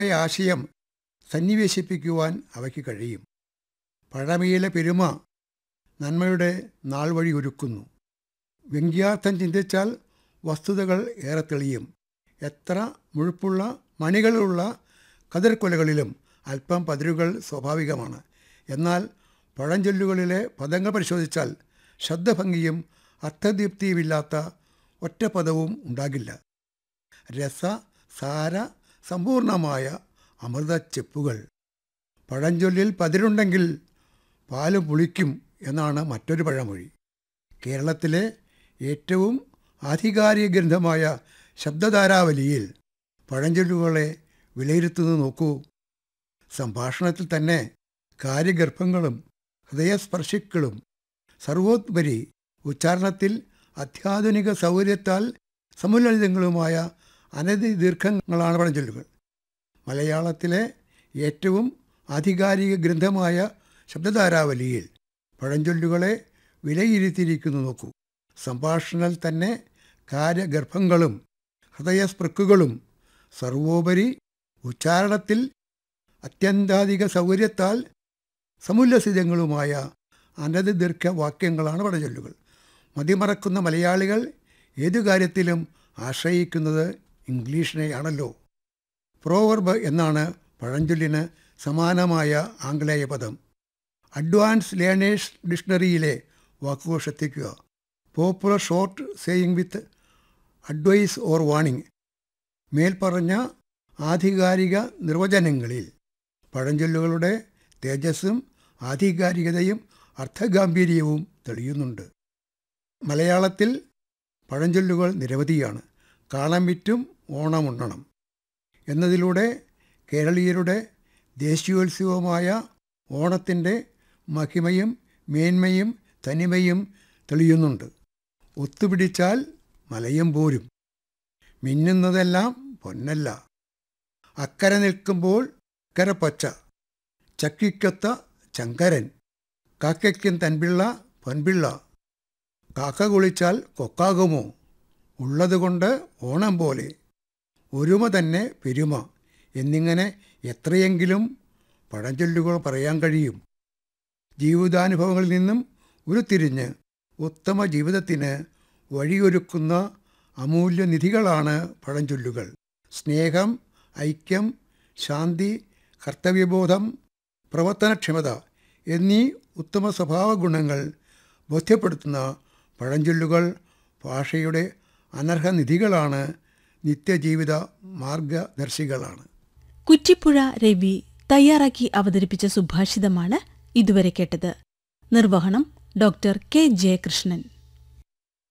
ആശയം സന്നിവേശിപ്പിക്കുവാൻ അവയ്ക്ക് കഴിയും പഴമയിലെ പെരുമ നന്മയുടെ നാൾ വഴി ഒരുക്കുന്നു വ്യംഗ്യാർത്ഥം ചിന്തിച്ചാൽ വസ്തുതകൾ ഏറെ തെളിയും എത്ര മുഴുപ്പുള്ള മണികളുള്ള കതിർക്കൊലകളിലും അല്പം പതിരുകൾ സ്വാഭാവികമാണ് എന്നാൽ പഴഞ്ചൊല്ലുകളിലെ പദങ്ങൾ പരിശോധിച്ചാൽ ശബ്ദഭംഗിയും അർത്ഥദീപ്തിയുമില്ലാത്ത ഒറ്റ പദവും ഉണ്ടാകില്ല രസ സാര സമ്പൂർണമായ അമൃത ചെപ്പുകൾ പഴഞ്ചൊല്ലിൽ പതിരുണ്ടെങ്കിൽ പാല് പുളിക്കും എന്നാണ് മറ്റൊരു പഴമൊഴി കേരളത്തിലെ ഏറ്റവും ആധികാരിക ഗ്രന്ഥമായ ശബ്ദധാരാവലിയിൽ പഴഞ്ചൊല്ലുകളെ വിലയിരുത്തുന്നത് നോക്കൂ സംഭാഷണത്തിൽ തന്നെ കാര്യഗർഭങ്ങളും ഹൃദയസ്പർശിക്കളും സർവോപരി ഉച്ചാരണത്തിൽ അത്യാധുനിക സൗകര്യത്താൽ സമുലളിതങ്ങളുമായ അനധി ദീർഘങ്ങളാണ് പഴഞ്ചൊല്ലുകൾ മലയാളത്തിലെ ഏറ്റവും ആധികാരിക ഗ്രന്ഥമായ ശബ്ദധാരാവലിയിൽ പഴഞ്ചൊല്ലുകളെ വിലയിരുത്തിയിരിക്കുന്നു നോക്കൂ സംഭാഷണത്തിൽ തന്നെ കാര്യഗർഭങ്ങളും ഹൃദയസ്പൃക്കുകളും സർവോപരി ഉച്ചാരണത്തിൽ അത്യന്താധിക സൗകര്യത്താൽ സമുല്ലസിതങ്ങളുമായ അനധി ദീർഘവാക്യങ്ങളാണ് പഴഞ്ചൊല്ലുകൾ മതിമറക്കുന്ന മലയാളികൾ ഏതു കാര്യത്തിലും ആശ്രയിക്കുന്നത് ഇംഗ്ലീഷിനെയാണല്ലോ പ്രോവർബ് എന്നാണ് പഴഞ്ചൊല്ലിന് സമാനമായ ആംഗലേയ പദം അഡ്വാൻസ് ലേണേഴ്സ് ഡിക്ഷണറിയിലെ വാക്കുകൾ ശ്രദ്ധിക്കുക popular short saying with advice or warning മേൽപ്പറഞ്ഞ ആധികാരിക നിർവചനങ്ങളിൽ പഴഞ്ചൊല്ലുകളുടെ തേജസ്സും ആധികാരികതയും അർത്ഥഗാംഭീര്യവും തെളിയുന്നുണ്ട് മലയാളത്തിൽ പഴഞ്ചൊല്ലുകൾ നിരവധിയാണ് കാളം വിറ്റും ഓണമുണ്ണണം എന്നതിലൂടെ കേരളീയരുടെ ദേശീയോത്സവമായ ഓണത്തിൻ്റെ മഹിമയും മേന്മയും തനിമയും തെളിയുന്നുണ്ട് ഒത്തുപിടിച്ചാൽ മലയും പോരും മിന്നുന്നതെല്ലാം പൊന്നല്ല അക്കരെ നിൽക്കുമ്പോൾ അക്കരെ പച്ച ചക്കിക്കൊത്ത ചങ്കരൻ കാക്കയ്ക്കും തൻപിള്ള പൊൻപിള്ള കാക്ക കുളിച്ചാൽ കൊക്കാകുമോ ഉള്ളതുകൊണ്ട് ഓണം പോലെ ഒരുമ തന്നെ പെരുമ എന്നിങ്ങനെ എത്രയെങ്കിലും പഴഞ്ചൊല്ലുകൾ പറയാൻ കഴിയും ജീവിതാനുഭവങ്ങളിൽ നിന്നും ഉരുത്തിരിഞ്ഞ് ഉത്തമ ജീവിതത്തിന് വഴിയൊരുക്കുന്ന അമൂല്യനിധികളാണ് പഴഞ്ചൊല്ലുകൾ സ്നേഹം ഐക്യം ശാന്തി കർത്തവ്യബോധം പ്രവർത്തനക്ഷമത എന്നീ ഉത്തമ സ്വഭാവ ഗുണങ്ങൾ ബോധ്യപ്പെടുത്തുന്ന പഴഞ്ചൊല്ലുകൾ ഭാഷയുടെ അനർഹനിധികളാണ് നിത്യജീവിത മാർഗദർശികളാണ് കുറ്റിപ്പുഴ രവി തയ്യാറാക്കി അവതരിപ്പിച്ച സുഭാഷിതമാണ് ഇതുവരെ കേട്ടത് നിർവഹണം ഡോക്ടർ കെ ജയകൃഷ്ണൻ